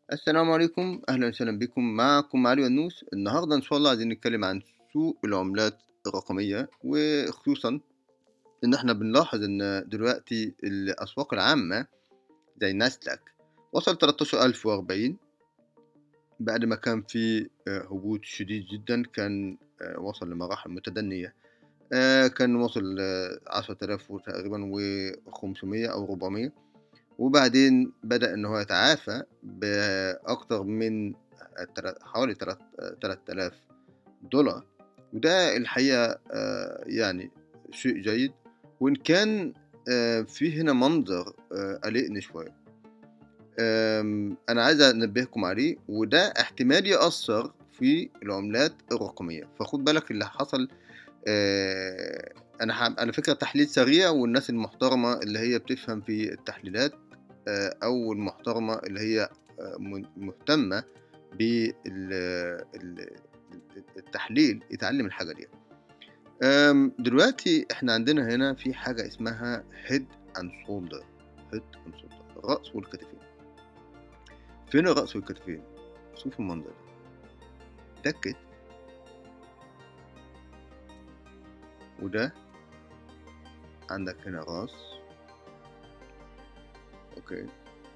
السلام عليكم أهلا وسهلا بكم معكم علي ونوس النهاردة إن شاء الله عايزين نتكلم عن سوق العملات الرقمية وخصوصا إن إحنا بنلاحظ إن دلوقتي الأسواق العامة زي ناسداك وصل 13040 بعد ما كان في آه، هبوط شديد جدا كان آه، وصل لمراحل متدنية آه، كان وصل عشرة آلاف تقريبا وخمسمية أو ربعمية وبعدين بدأ إن هو يتعافى بأكتر من حوالي تلات آلاف دولار وده الحقيقة يعني شيء جيد وإن كان في هنا منظر قلقني شوية أنا عايز أنبهكم عليه وده احتمال يأثر في العملات الرقمية فخد بالك اللي حصل أنا على فكرة تحليل سريع والناس المحترمة اللي هي بتفهم في التحليلات أو المحترمة اللي هي مهتمة بالتحليل يتعلم الحاجة دي دلوقتي احنا عندنا هنا في حاجة اسمها هيد اند شولدر هيد اند شولدر الرأس والكتفين فين الرأس والكتفين شوف المنظر ده ده الكتف وده عندك هنا راس اوكي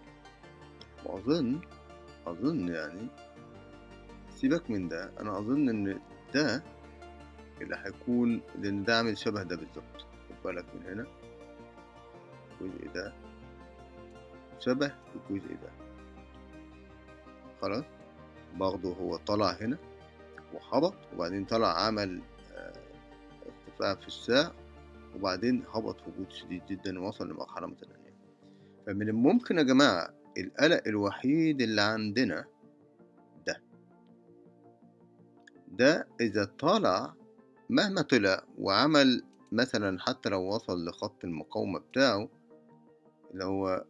واظن اظن يعني سيبك من ده انا اظن ان ده اللي هيكون لان ده عامل شبه ده بالظبط خد بالك من هنا الجزء ده شبه الجزء ده خلاص برضه هو طلع هنا وهبط وبعدين طلع عمل ارتفاع في الساعة وبعدين هبط هبوط شديد جدا ووصل لمرحلة متدنية فمن الممكن يا جماعة القلق الوحيد اللي عندنا ده ده إذا طلع مهما طلع وعمل مثلا حتى لو وصل لخط المقاومة بتاعه اللي هو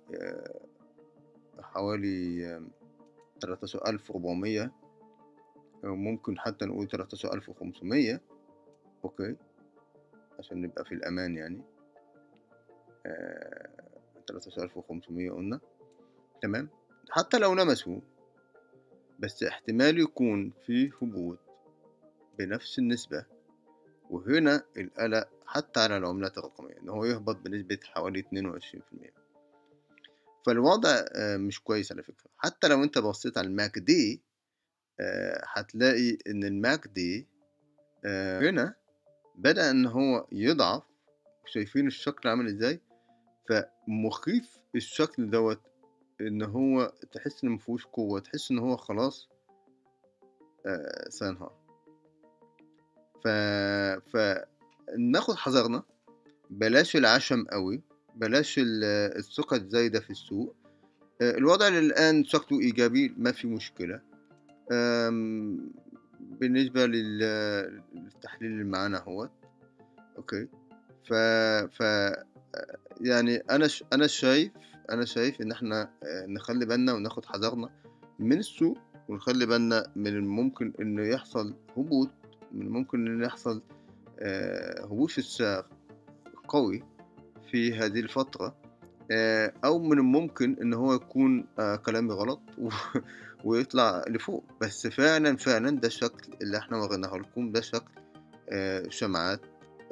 حوالي تلاتاشر ألف ربعمية أو ممكن حتى نقول تلاتاشر ألف وخمسمية أوكي عشان نبقى في الأمان يعني تلاتاشر ألف وخمسمية قلنا تمام حتى لو لمسوا بس احتمال يكون في هبوط بنفس النسبة وهنا القلق حتى على العملات الرقمية إن هو يهبط بنسبة حوالي اتنين وعشرين في المية فالوضع مش كويس على فكرة حتى لو انت بصيت على الماك دي هتلاقي ان الماك دي هنا بدأ ان هو يضعف شايفين الشكل عامل ازاي فمخيف الشكل دوت ان هو تحس ان مفيهوش قوة تحس ان هو خلاص سينهار ف... فناخد حذرنا بلاش العشم قوي بلاش الثقة الزايدة في السوق الوضع الآن شكله إيجابي ما في مشكلة بالنسبة للتحليل اللي معانا هو أوكي ف, ف يعني أنا ش... أنا شايف أنا شايف إن إحنا نخلي بالنا وناخد حذرنا من السوق ونخلي بالنا من الممكن إنه يحصل هبوط من الممكن إنه يحصل هبوط في السعر قوي في هذه الفترة أو من الممكن إن هو يكون كلامي غلط ويطلع لفوق بس فعلا فعلا ده الشكل اللي احنا وريناه لكم ده شكل شمعات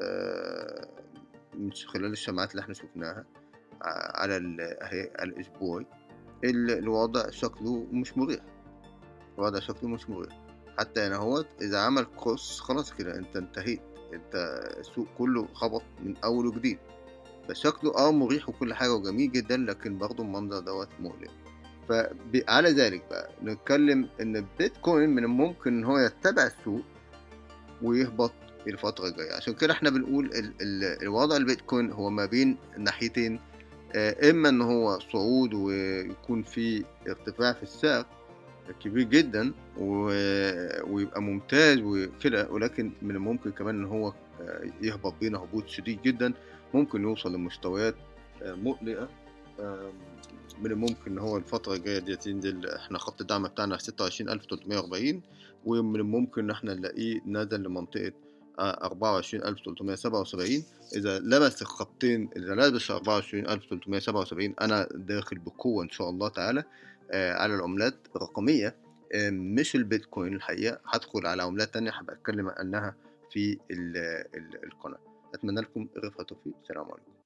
من خلال الشمعات اللي احنا شفناها على اهي على الأسبوع الوضع شكله مش مريح الوضع شكله مش مريح حتى هنا هو إذا عمل كروس خلاص كده أنت انتهيت أنت السوق كله خبط من أول وجديد فشكله اه مريح وكل حاجة وجميل جدا لكن برضه المنظر دوت مقلق فعلى ذلك بقى نتكلم ان البيتكوين من الممكن ان هو يتبع السوق ويهبط الفترة الجاية عشان كده احنا بنقول ال ال الوضع البيتكوين هو ما بين ناحيتين اه اما ان هو صعود ويكون في ارتفاع في السعر كبير جدا ويبقى ممتاز وكده ولكن من الممكن كمان ان هو يهبط بينا هبوط شديد جدا ممكن يوصل لمستويات مقلقة من الممكن ان هو الفترة الجاية دي ينزل احنا خط الدعم بتاعنا ستة وعشرين ألف تلتمية وأربعين ومن الممكن ان احنا نلاقيه نزل لمنطقة أربعة وعشرين ألف تلتمية سبعة وسبعين إذا لمس الخطين إذا لبس أربعة وعشرين ألف تلتمية سبعة وسبعين أنا داخل بقوة إن شاء الله تعالى آه، على العملات الرقمية آه، مش البيتكوين الحقيقة هدخل على عملات تانية هبقى أتكلم عنها في ال- ال- القناة أتمنى لكم الرفقة والتوفيق السلام عليكم